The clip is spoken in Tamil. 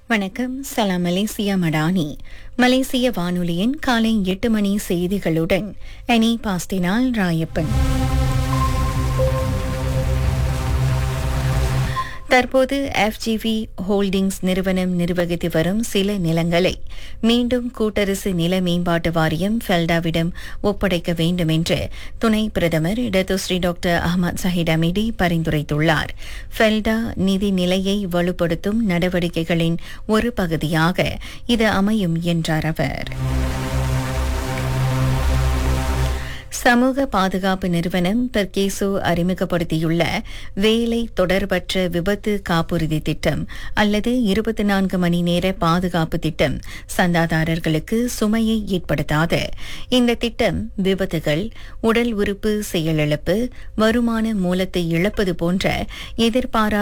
வணக்கம் சலாம் மலேசியா மடானி மலேசிய வானொலியின் காலை எட்டு மணி செய்திகளுடன் அனி பாஸ்டினால் ராயப்பன் தற்போது எஃப்ஜிவி ஹோல்டிங்ஸ் நிறுவனம் நிர்வகித்து வரும் சில நிலங்களை மீண்டும் கூட்டரசு நில மேம்பாட்டு வாரியம் ஃபெல்டாவிடம் ஒப்படைக்க வேண்டும் என்று துணை பிரதமர் Datuk Seri doctor Ahmad Zahid Hamidi பரிந்துரைத்துள்ளார் ஃபெல்டா நிதி நிலையை வலுப்படுத்தும் நடவடிக்கைகளின் ஒரு பகுதியாக இது அமையும் என்றார் அவர் சமூக பாதுகாப்பு நிறுவனம் பெர்கேசோ அறிமுகப்படுத்தியுள்ள வேலை தொடர்பற்ற விபத்து காப்புறுதி திட்டம் அல்லது இருபத்தி நான்கு மணி நேர பாதுகாப்பு திட்டம் சந்தாதாரர்களுக்கு சுமையை ஏற்படுத்தாது இந்த திட்டம் விபத்துகள் உடல் உறுப்பு செயலிழப்பு வருமான மூலத்தை இழப்பது போன்ற எதிர்பாரா